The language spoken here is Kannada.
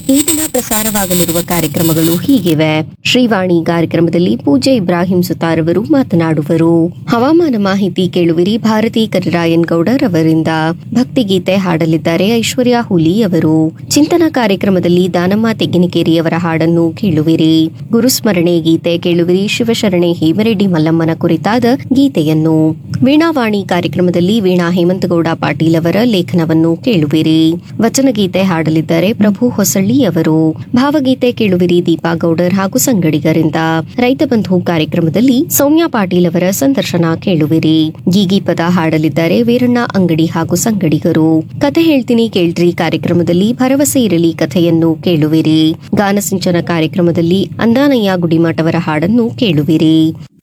ಈ ದಿನ ಪ್ರಸಾರವಾಗಲಿರುವ ಕಾರ್ಯಕ್ರಮಗಳು ಹೀಗಿವೆ ಶ್ರೀವಾಣಿ ಕಾರ್ಯಕ್ರಮದಲ್ಲಿ ಪೂಜೆ ಇಬ್ರಾಹಿಂ ಸುತಾರ್ ಅವರು ಮಾತನಾಡುವರು ಹವಾಮಾನ ಮಾಹಿತಿ ಕೇಳುವಿರಿ ಭಾರತಿ ಕರಿರಾಯನ್ ಗೌಡರ್ ಅವರಿಂದ ಭಕ್ತಿಗೀತೆ ಹಾಡಲಿದ್ದಾರೆ ಐಶ್ವರ್ಯ ಹುಲಿ ಅವರು ಚಿಂತನ ಕಾರ್ಯಕ್ರಮದಲ್ಲಿ ದಾನಮ್ಮ ತೆಗ್ಗಿನಕೇರಿಯವರ ಹಾಡನ್ನು ಕೇಳುವಿರಿ ಗುರುಸ್ಮರಣೆ ಗೀತೆ ಕೇಳುವಿರಿ ಶಿವಶರಣೆ ಹೇಮರೆಡ್ಡಿ ಮಲ್ಲಮ್ಮನ ಕುರಿತಾದ ಗೀತೆಯನ್ನು ವೀಣಾವಾಣಿ ಕಾರ್ಯಕ್ರಮದಲ್ಲಿ ವೀಣಾ ಹೇಮಂತಗೌಡ ಪಾಟೀಲ್ ಅವರ ಲೇಖನವನ್ನು ಕೇಳುವಿರಿ ವಚನಗೀತೆ ಹಾಡಲಿದ್ದಾರೆ ಪ್ರಭು ಹೊಸಳ್ಳಿ ಅವರು ಭಾವಗೀತೆ ಕೇಳುವಿರಿ ದೀಪಾ ಗೌಡರ್ ಹಾಗೂ ಸಂಗಡಿಗರಿಂದ ರೈತ ಬಂಧು ಕಾರ್ಯಕ್ರಮದಲ್ಲಿ ಸೌಮ್ಯ ಪಾಟೀಲ್ ಅವರ ಸಂದರ್ಶನ ಕೇಳುವಿರಿ ಗೀಗಿ ಪದ ಹಾಡಲಿದ್ದಾರೆ ವೀರಣ್ಣ ಅಂಗಡಿ ಹಾಗೂ ಸಂಗಡಿಗರು ಕತೆ ಹೇಳ್ತೀನಿ ಕೇಳ್ರಿ ಕಾರ್ಯಕ್ರಮದಲ್ಲಿ ಭರವಸೆ ಇರಲಿ ಕಥೆಯನ್ನು ಕೇಳುವಿರಿ ಗಾನಸಿಂಚನ ಕಾರ್ಯಕ್ರಮದಲ್ಲಿ ಅಂದಾನಯ್ಯ ಗುಡಿಮಠ್ ಅವರ ಹಾಡನ್ನು ಕೇಳುವಿರಿ